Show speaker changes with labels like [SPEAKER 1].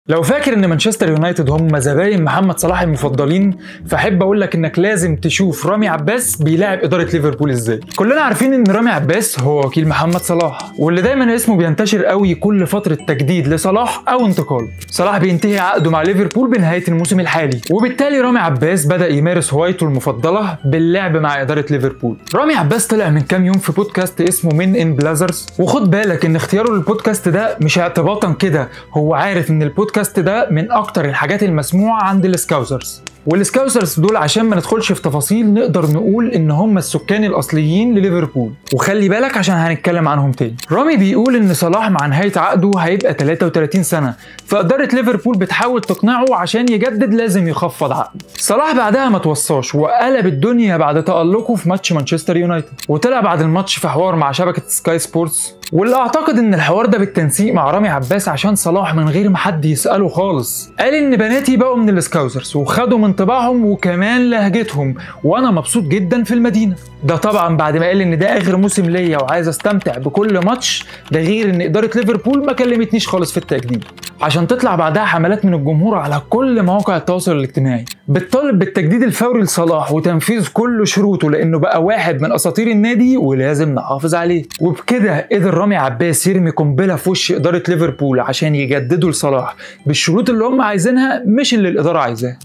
[SPEAKER 1] لو فاكر ان مانشستر يونايتد هم زباين محمد صلاح المفضلين فاحب اقول لك انك لازم تشوف رامي عباس بيلاعب اداره ليفربول ازاي كلنا عارفين ان رامي عباس هو وكيل محمد صلاح واللي دايما اسمه بينتشر قوي كل فتره تجديد لصلاح او انتقال صلاح بينتهي عقده مع ليفربول بنهايه الموسم الحالي وبالتالي رامي عباس بدا يمارس هوايته المفضله باللعب مع اداره ليفربول رامي عباس طلع من كام يوم في بودكاست اسمه من ان بلازرز وخد بالك ان اختياره للبودكاست ده مش اعتباطا كده هو عارف ان البودكاست ده من اكتر الحاجات المسموعه عند السكاوزرز والسكاوسرز دول عشان ما ندخلش في تفاصيل نقدر نقول ان هم السكان الاصليين لليفربول وخلي بالك عشان هنتكلم عنهم تاني رامي بيقول ان صلاح مع نهايه عقده هيبقى 33 سنه فاداره ليفربول بتحاول تقنعه عشان يجدد لازم يخفض عقده صلاح بعدها ما توصاش وقلب الدنيا بعد تالقه في ماتش مانشستر يونايتد وطلع بعد الماتش في حوار مع شبكه سكاي سبورتس واللي اعتقد ان الحوار ده بالتنسيق مع رامي عباس عشان صلاح من غير ما حد يساله خالص قال ان بناتي بقوا من السكاوزرز وخدوا من طباعهم وكمان لهجتهم وانا مبسوط جدا في المدينه ده طبعا بعد ما قال ان ده اخر موسم ليا وعايز استمتع بكل ماتش ده غير ان اداره ليفربول ما كلمتنيش خالص في التجديد عشان تطلع بعدها حملات من الجمهور على كل مواقع التواصل الاجتماعي بتطالب بالتجديد الفوري لصلاح وتنفيذ كل شروطه لانه بقى واحد من اساطير النادي ولازم نحافظ عليه وبكده قدر رامي عباس يرمي قنبله في وش اداره ليفربول عشان يجددوا لصلاح بالشروط اللي هم عايزينها مش اللي الاداره عايزاها